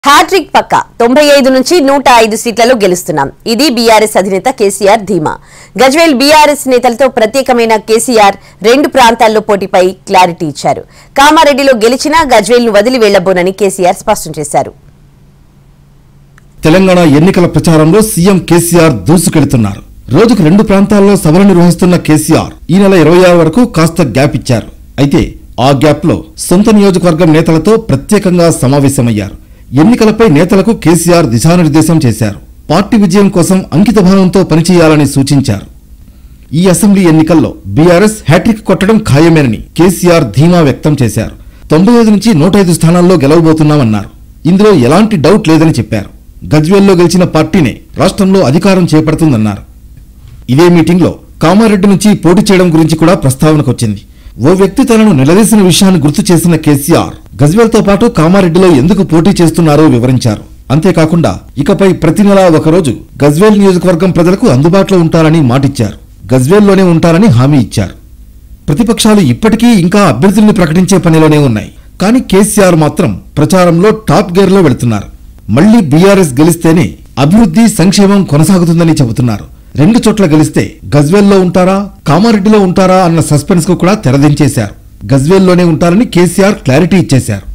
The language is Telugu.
హ్యాట్రిక్ పక్క తొంభై ఐదు నుంచి నూట ఐదు సీట్లలో గెలుస్తున్నాం ఇది బీఆర్ఎస్ అధినేత కేసీఆర్ ధీమా గజ్వేల్ బీఆర్ఎస్ నేతలతో ప్రత్యేకమైన కేసీఆర్ రెండు ప్రాంతాల్లో పోటీపై క్లారిటీ ఇచ్చారు కామారెడ్డిలో గెలిచినా గజ్వేల్ ను వదిలి వెళ్లబోనని కేసీఆర్ స్పష్టం చేశారు తెలంగాణ ఎన్నికల ప్రచారంలో సీఎం కేసీఆర్ దూసుకెళ్తున్నారు రోజుకు రెండు ప్రాంతాల్లో సభలు నిర్వహిస్తున్న కేసీఆర్ ఈ నెల ఇరవై ఆరు వరకు కాస్త గ్యాప్ ఇచ్చారు అయితే ఆ గ్యాప్ లో సొంత నియోజకవర్గం నేతలతో ప్రత్యేకంగా సమావేశమయ్యారు ఎన్నికలపై నేతలకు కేసీఆర్ దిశానిర్దేశం చేశారు పార్టీ విజయం కోసం అంకితభావంతో పనిచేయాలని సూచించారు ఈ అసెంబ్లీ ఎన్నికల్లో బీఆర్ఎస్ హ్యాట్రిక్ కొట్టడం ఖాయమేనని కేసీఆర్ ధీమా వ్యక్తం చేశారు తొంభై ఐదు నుంచి నూట ఐదు స్థానాల్లో గెలవబోతున్నామన్నారు ఇందులో ఎలాంటి డౌట్ లేదని చెప్పారు గజ్వేల్లో గెలిచిన పార్టీనే రాష్ట్రంలో అధికారం చేపడుతుందన్నారు ఇదే మీటింగ్లో కామారెడ్డి నుంచి పోటీ చేయడం గురించి కూడా ప్రస్తావనకొచ్చింది ఓ వ్యక్తి తనను నిలదీసిన విషయాన్ని గుర్తు చేసిన కేసీఆర్ గజ్వేల్తో పాటు కామారెడ్డిలో ఎందుకు పోటీ చేస్తున్నారో వివరించారు అంతేకాకుండా ఇకపై ప్రతి నెలా ఒకరోజు గజ్వేల్ నియోజకవర్గం ప్రజలకు అందుబాటులో ఉంటారని మాటిచ్చారు గజ్వేల్లోనే ఉంటారని హామీ ఇచ్చారు ప్రతిపక్షాలు ఇప్పటికీ ఇంకా అభ్యర్థుల్ని ప్రకటించే పనిలోనే ఉన్నాయి కానీ కేసీఆర్ మాత్రం ప్రచారంలో టాప్ గేర్లో వెళుతున్నారు మళ్లీ బీఆర్ఎస్ గెలిస్తేనే అభివృద్ధి సంక్షేమం కొనసాగుతుందని చెబుతున్నారు రెండు చోట్ల గెలిస్తే గజ్వేల్లో ఉంటారా కామారెడ్డిలో ఉంటారా అన్న సస్పెన్స్ కు కూడా తెరదించేశారు గజ్వేల్లోనే ఉంటారని కేసీఆర్ క్లారిటీ ఇచ్చేశారు